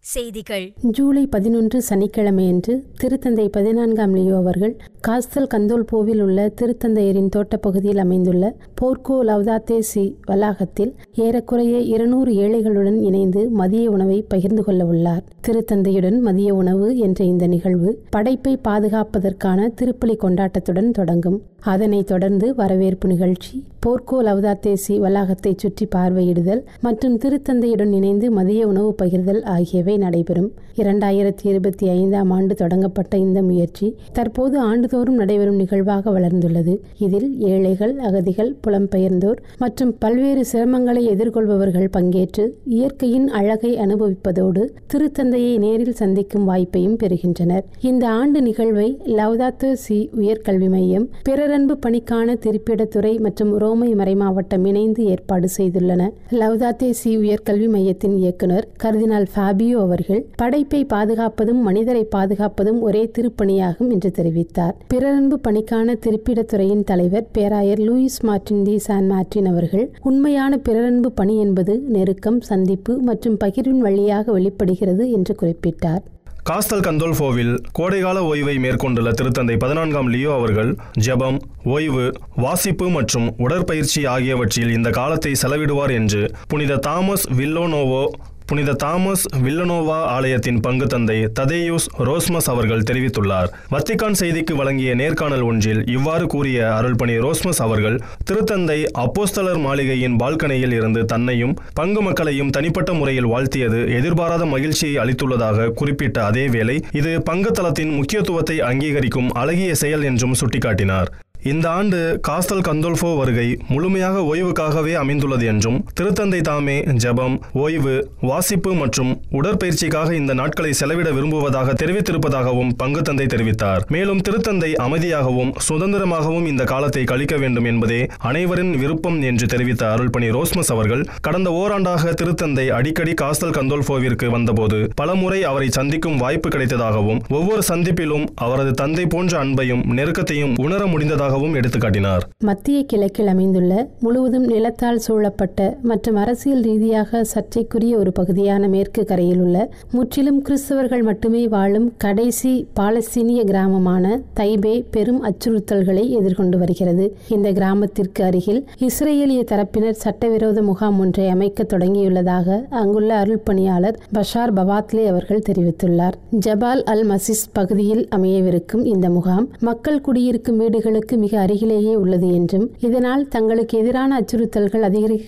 செய்திகள் ஜூலை பதினொன்று சனிக்கிழமையன்று திருத்தந்தை பதினான்காம் லியோ அவர்கள் காஸ்தல் கந்தோல்போவில் உள்ள திருத்தந்தையரின் தோட்டப்பகுதியில் அமைந்துள்ள போர்க்கோ லவ்தாத்தே சி வளாகத்தில் ஏறக்குறைய இருநூறு ஏழைகளுடன் இணைந்து மதிய உணவை பகிர்ந்து கொள்ள உள்ளார் திருத்தந்தையுடன் மதிய உணவு என்ற இந்த நிகழ்வு படைப்பை பாதுகாப்பதற்கான திருப்பலி கொண்டாட்டத்துடன் தொடங்கும் அதனைத் தொடர்ந்து வரவேற்பு நிகழ்ச்சி போர்க்கோ லவ்தாத்தேசி வளாகத்தை சுற்றி பார்வையிடுதல் மற்றும் திருத்தந்தையுடன் இணைந்து மதிய உணவு பகிர்தல் ஆகியவை நடைபெறும் இரண்டாயிரத்தி இருபத்தி ஐந்தாம் ஆண்டு தொடங்கப்பட்ட இந்த முயற்சி தற்போது ஆண்டுதோறும் நடைபெறும் நிகழ்வாக வளர்ந்துள்ளது இதில் ஏழைகள் அகதிகள் புலம்பெயர்ந்தோர் மற்றும் பல்வேறு சிரமங்களை எதிர்கொள்பவர்கள் பங்கேற்று இயற்கையின் அழகை அனுபவிப்பதோடு திருத்தந்தையை நேரில் சந்திக்கும் வாய்ப்பையும் பெறுகின்றனர் இந்த ஆண்டு நிகழ்வை லவ்தாத்தோ சி உயர்கல்வி மையம் பிறரன்பு பணிக்கான திருப்பிடத்துறை மற்றும் ரோமை மறைமாவட்டம் இணைந்து ஏற்பாடு செய்துள்ளன லவ்தாத்தே சி உயர்கல்வி மையத்தின் இயக்குனர் கர்தினால் ஃபாபியோ அவர்கள் படைப்பை பாதுகாப்பதும் மனிதரை பாதுகாப்பதும் ஒரே திருப்பணியாகும் என்று தெரிவித்தார் பிறரன்பு பணிக்கான திருப்பிடத்துறையின் தலைவர் பேராயர் Louis Martin de San Martin அவர்கள் உண்மையான பிறரன்பு பணி என்பது நெருக்கம் சந்திப்பு மற்றும் பகிர்வின் வழியாக வெளிப்படுகிறது என்று குறிப்பிட்டார் காஸ்தல் கந்தோல்ஃபோவில் கோடைகால ஓய்வை மேற்கொண்டுள்ள திருத்தந்தை பதினான்காம் லியோ அவர்கள் ஜெபம் ஓய்வு வாசிப்பு மற்றும் உடற்பயிற்சி ஆகியவற்றில் இந்த காலத்தை செலவிடுவார் என்று புனித தாமஸ் வில்லோனோவோ புனித தாமஸ் வில்லனோவா ஆலயத்தின் பங்கு தந்தை ததேயூஸ் ரோஸ்மஸ் அவர்கள் தெரிவித்துள்ளார் வத்திகான் செய்திக்கு வழங்கிய நேர்காணல் ஒன்றில் இவ்வாறு கூறிய அருள்பணி ரோஸ்மஸ் அவர்கள் திருத்தந்தை அப்போஸ்தலர் மாளிகையின் பால்கனியில் இருந்து தன்னையும் பங்கு மக்களையும் தனிப்பட்ட முறையில் வாழ்த்தியது எதிர்பாராத மகிழ்ச்சியை அளித்துள்ளதாக குறிப்பிட்ட அதேவேளை இது பங்கு தளத்தின் முக்கியத்துவத்தை அங்கீகரிக்கும் அழகிய செயல் என்றும் சுட்டிக்காட்டினார் இந்த ஆண்டு காஸ்தல் கந்தோல்ஃபோ வருகை முழுமையாக ஓய்வுக்காகவே அமைந்துள்ளது என்றும் திருத்தந்தை தாமே ஜெபம் ஓய்வு வாசிப்பு மற்றும் உடற்பயிற்சிக்காக இந்த நாட்களை செலவிட விரும்புவதாக தெரிவித்திருப்பதாகவும் பங்கு தந்தை தெரிவித்தார் மேலும் திருத்தந்தை அமைதியாகவும் சுதந்திரமாகவும் இந்த காலத்தை கழிக்க வேண்டும் என்பதே அனைவரின் விருப்பம் என்று தெரிவித்த அருள்பணி ரோஸ்மஸ் அவர்கள் கடந்த ஓராண்டாக திருத்தந்தை அடிக்கடி காஸ்தல் கந்தோல்ஃபோவிற்கு வந்தபோது பலமுறை அவரை சந்திக்கும் வாய்ப்பு கிடைத்ததாகவும் ஒவ்வொரு சந்திப்பிலும் அவரது தந்தை போன்ற அன்பையும் நெருக்கத்தையும் உணர முடிந்ததாக உள்ளதாகவும் எடுத்துக்காட்டினார் மத்திய கிழக்கில் அமைந்துள்ள முழுவதும் நிலத்தால் சூழப்பட்ட மற்றும் அரசியல் ரீதியாக சர்ச்சைக்குரிய ஒரு பகுதியான மேற்கு கரையில் உள்ள முற்றிலும் கிறிஸ்தவர்கள் மட்டுமே வாழும் கடைசி பாலஸ்தீனிய கிராமமான தைபே பெரும் அச்சுறுத்தல்களை எதிர்கொண்டு வருகிறது இந்த கிராமத்திற்கு அருகில் இஸ்ரேலிய தரப்பினர் சட்டவிரோத முகாம் ஒன்றை அமைக்க தொடங்கியுள்ளதாக அங்குள்ள அருள் பணியாளர் பஷார் பவாத்லே அவர்கள் தெரிவித்துள்ளார் ஜபால் அல் மசிஸ் பகுதியில் அமையவிருக்கும் இந்த முகாம் மக்கள் குடியிருக்கும் வீடுகளுக்கு மிக அருகிலேயே உள்ளது என்றும் இதனால் தங்களுக்கு எதிரான அச்சுறுத்தல்கள் அதிகரிக்க